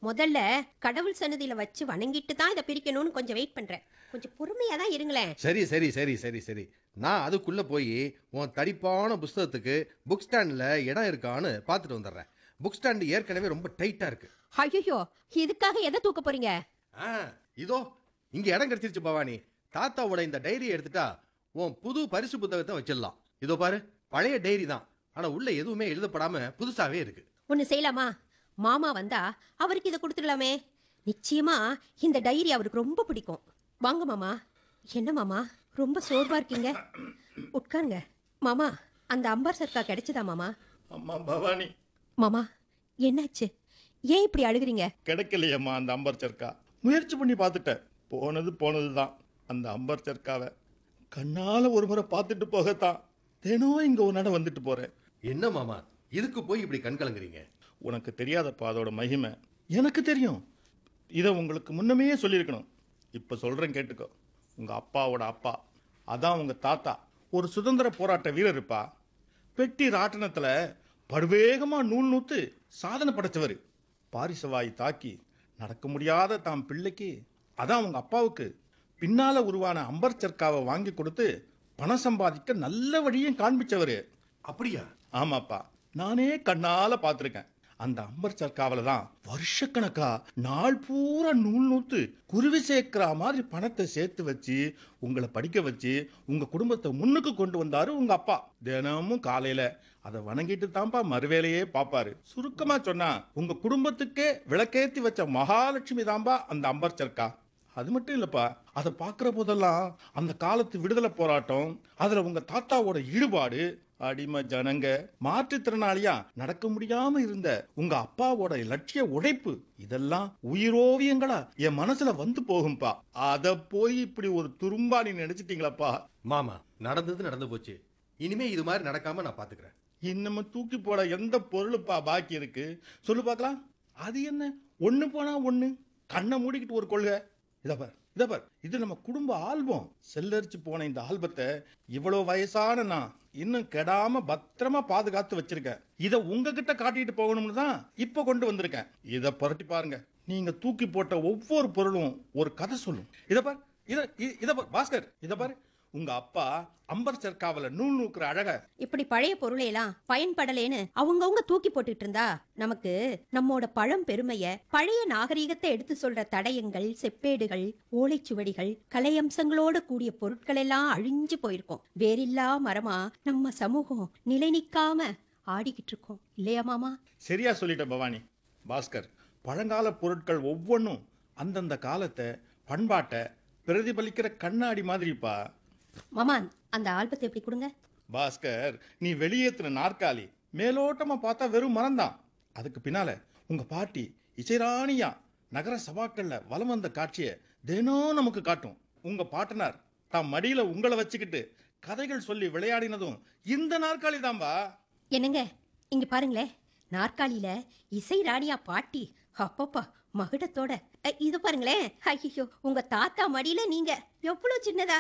முதல்ல கடவுள் சன்னதியில வச்சு வணங்கிட்டு தான் இதை பிரிக்கணும்னு கொஞ்சம் வெயிட் பண்றேன் கொஞ்சம் பொறுமையா தான் இருங்களேன் சரி சரி சரி சரி சரி நான் அதுக்குள்ள போய் உன் தடிப்பான புஸ்தகத்துக்கு புக் ஸ்டாண்டில் இடம் இருக்கான்னு பார்த்துட்டு வந்துடுறேன் புக் ஸ்டாண்டு ஏற்கனவே ரொம்ப டைட்டாக இருக்கு ஐயோ இதுக்காக எதை தூக்க போறீங்க ஆ இதோ இங்கே இடம் கிடைச்சிருச்சு பவானி தாத்தாவோட இந்த டைரியை எடுத்துட்டா உன் புது பரிசு புத்தகத்தை வச்சிடலாம் இதோ பாரு பழைய டைரி தான் ஆனால் உள்ள எதுவுமே எழுதப்படாம புதுசாவே இருக்கு ஒன்னு செய்யலாமா மாமா வந்தா அவருக்கு இதை கொடுத்துடலாமே நிச்சயமா இந்த டைரி அவருக்கு ரொம்ப பிடிக்கும் வாங்க மாமா என்ன மாமா ரொம்ப சோர்வா இருக்கீங்க உட்காருங்க மாமா அந்த அம்பார் சர்க்கா கிடைச்சதா மாமா அம்மா பவானி மாமா என்னாச்சு ஏன் இப்படி அழுகுறீங்க கிடைக்கலையம்மா அந்த அம்பர் சர்க்கா முயற்சி பண்ணி பார்த்துட்டேன் போனது போனது தான் அந்த அம்பர் சர்க்காவை கண்ணால ஒரு முறை பார்த்துட்டு போகத்தான் தினம் இங்க ஒரு நட வந்துட்டு போறேன் என்ன மாமா இதுக்கு போய் இப்படி கண் கலங்குறீங்க உனக்கு தெரியாதப்பா அதோட மகிமை எனக்கு தெரியும் இதை உங்களுக்கு முன்னமே சொல்லியிருக்கணும் இப்போ சொல்றேன் கேட்டுக்கோ உங்க அப்பாவோட அப்பா அதான் உங்க தாத்தா ஒரு சுதந்திர போராட்ட வீரருப்பா பெட்டி ராட்டனத்துல படுவேகமா நூல் நூத்து சாதனை படைச்சவர் பாரிசவாய் தாக்கி நடக்க முடியாத தாம் பிள்ளைக்கு அதான் உங்க அப்பாவுக்கு பின்னால உருவான அம்பர் சர்க்காவை வாங்கி கொடுத்து பணம் சம்பாதிக்க நல்ல வழியும் காண்பிச்சவரு அப்படியா ஆமாப்பா நானே கண்ணால பார்த்துருக்கேன் அந்த அம்பர் சர்க்காவில தான் வருஷக்கணக்கா நாள் பூரா நூல் நூத்து குருவி சேர்க்கிற மாதிரி பணத்தை சேர்த்து வச்சு உங்களை படிக்க வச்சு உங்க குடும்பத்தை முன்னுக்கு கொண்டு வந்தாரு உங்க அப்பா தினமும் காலையில அதை வணங்கிட்டு தான்ப்பா மறுவேலையே பாப்பாரு சுருக்கமா சொன்னா உங்க குடும்பத்துக்கே விளக்கேத்தி வச்ச மகாலட்சுமி தான்பா அந்த அம்பர் சர்க்கா அது மட்டும் இல்லப்பா அதை பார்க்குற போதெல்லாம் அந்த காலத்து விடுதலை போராட்டம் அதுல உங்க தாத்தாவோட ஈடுபாடு அடிமை ஜனங்க மாற்றுத்திறனாளியா நடக்க முடியாம இருந்த உங்க அப்பாவோட லட்சிய உழைப்பு இதெல்லாம் உயிரோவியங்களா என் மனசுல வந்து போகும்பா அத போய் இப்படி ஒரு துரும்பா நீ நினைச்சிட்டீங்களப்பா மாமா நடந்தது நடந்து போச்சு இனிமே இது மாதிரி நடக்காம நான் பாத்துக்கிறேன் இன்னமும் தூக்கி போட எந்த பொருளுப்பா பாக்கி இருக்கு சொல்லு பார்க்கலாம் அது என்ன ஒண்ணு போனா ஒண்ணு கண்ணை மூடிக்கிட்டு ஒரு கொள்கை இத பார் இத பார் இது நம்ம குடும்ப ஆல்பம் செல்லரிச்சு போன இந்த ஆல்பத்தை இவ்வளவு வயசான நான் இன்னும் கெடாம பத்திரமா பாதுகாத்து வச்சிருக்கேன் இத உங்ககிட்ட காட்டிட்டு போகணும்னு தான் இப்ப கொண்டு வந்திருக்கேன் இத புரட்டி பாருங்க நீங்க தூக்கி போட்ட ஒவ்வொரு பொருளும் ஒரு கதை சொல்லும் இத பார் இத இ- இத பார் பாஸ்கர் இத பாரு உங்க அப்பா அம்பர் சர்க்காவில நூல் நூக்குற அழக இப்படி பழைய பொருளை எல்லாம் பயன்படலேன்னு அவங்கவங்க தூக்கி போட்டுட்டு இருந்தா நமக்கு நம்மோட பழம் பெருமைய பழைய நாகரீகத்தை எடுத்து சொல்ற தடயங்கள் செப்பேடுகள் ஓலைச்சுவடிகள் கலையம்சங்களோட கூடிய பொருட்கள் எல்லாம் அழிஞ்சு போயிருக்கும் வேறில்லா மரமா நம்ம சமூகம் நிலை நிக்காம ஆடிக்கிட்டு இருக்கோம் இல்லையா மாமா சரியா சொல்லிட்ட பவானி பாஸ்கர் பழங்கால பொருட்கள் ஒவ்வொன்றும் அந்தந்த காலத்தை பண்பாட்டை பிரதிபலிக்கிற கண்ணாடி மாதிரிப்பா மாமா அந்த ஆல்பத்தை எப்படி கொடுங்க பாஸ்கர் நீ வெளியேற்றின நாற்காலி மேலோட்டமா பார்த்தா வெறும் மரம்தான் அதுக்கு பின்னால உங்க பாட்டி இசைராணியா நகர சபாக்கள்ல வலம் வந்த காட்சியை தினம் நமக்கு காட்டும் உங்க பாட்டனார் தாம் மடியில உங்களை வச்சுக்கிட்டு கதைகள் சொல்லி விளையாடினதும் இந்த நாற்காலி தான்பா என்னங்க இங்க பாருங்களேன் நாற்காலியில இசை ராணியா பாட்டி அப்பப்பா மகுடத்தோட அ, இது பாருங்களேன் ஐயோ உங்க தாத்தா மடியில நீங்க எவ்வளவு சின்னதா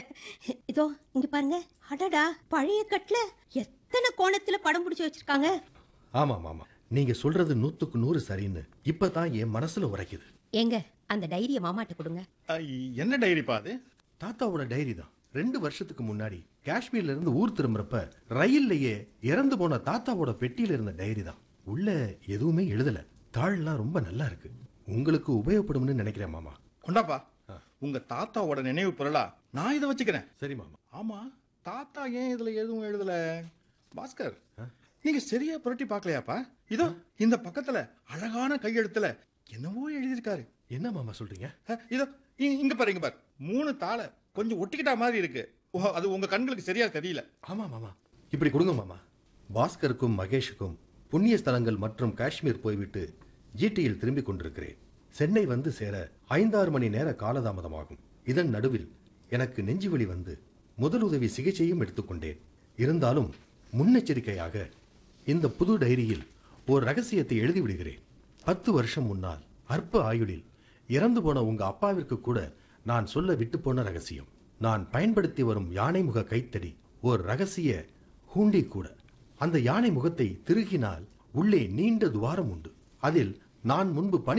இதோ இங்க பாருங்க அடடா பழைய கட்டுல எத்தனை கோணத்துல படம் பிடிச்சு வச்சிருக்காங்க ஆமா மாமா நீங்க சொல்றது நூத்துக்கு நூறு சரின்னு இப்பதான் என் மனசுல உரைக்குது ஏங்க அந்த டைரிய மாமாட்ட கொடுங்க ஐ, என்ன டைரிப்பா அது தாத்தாவோட டைரி தான் ரெண்டு வருஷத்துக்கு முன்னாடி காஷ்மீர்ல இருந்து ஊர் திரும்புறப்ப ரயில்லையே இறந்து போன தாத்தாவோட பெட்டியில இருந்த டைரி தான் உள்ள எதுவுமே எழுதல தாள்லாம் ரொம்ப நல்லா இருக்கு உங்களுக்கு உபயோகப்படும்னு நினைக்கிறேன் மாமா கொண்டாப்பா உங்க தாத்தாவோட நினைவு பொருளா நான் இதை வச்சுக்கிறேன் சரி மாமா ஆமா தாத்தா ஏன் இதுல எதுவும் எழுதல பாஸ்கர் நீங்க சரியா புரட்டி பார்க்கலையாப்பா இதோ இந்த பக்கத்துல அழகான கையெழுத்துல என்னவோ எழுதியிருக்காரு என்ன மாமா சொல்றீங்க அஹ், இதோ இ- இங்க பாரு இங்க பாரு மூணு தாளை கொஞ்சம் ஒட்டிக்கிட்ட மாதிரி இருக்கு ஓ, அது உங்க கண்களுக்கு சரியா தெரியல ஆமா மாமா இப்படி கொடுங்க மாமா பாஸ்கருக்கும் மகேஷுக்கும் புண்ணிய ஸ்தலங்கள் மற்றும் காஷ்மீர் போய்விட்டு ஜிடியில் திரும்பிக் கொண்டிருக்கிறேன் சென்னை வந்து சேர ஐந்தாறு மணி நேர காலதாமதமாகும் இதன் நடுவில் எனக்கு நெஞ்சுவலி வந்து முதலுதவி சிகிச்சையும் எடுத்துக்கொண்டேன் இருந்தாலும் முன்னெச்சரிக்கையாக இந்த புது டைரியில் ஒரு ரகசியத்தை எழுதி விடுகிறேன் பத்து வருஷம் முன்னால் அற்ப ஆயுளில் இறந்து போன உங்க அப்பாவிற்கு கூட நான் சொல்ல விட்டு போன ரகசியம் நான் பயன்படுத்தி வரும் யானை முக கைத்தடி ஒரு ரகசிய ஹூண்டி கூட அந்த யானை முகத்தை திருகினால் உள்ளே நீண்ட துவாரம் உண்டு அதில் நான் முன்பு பணி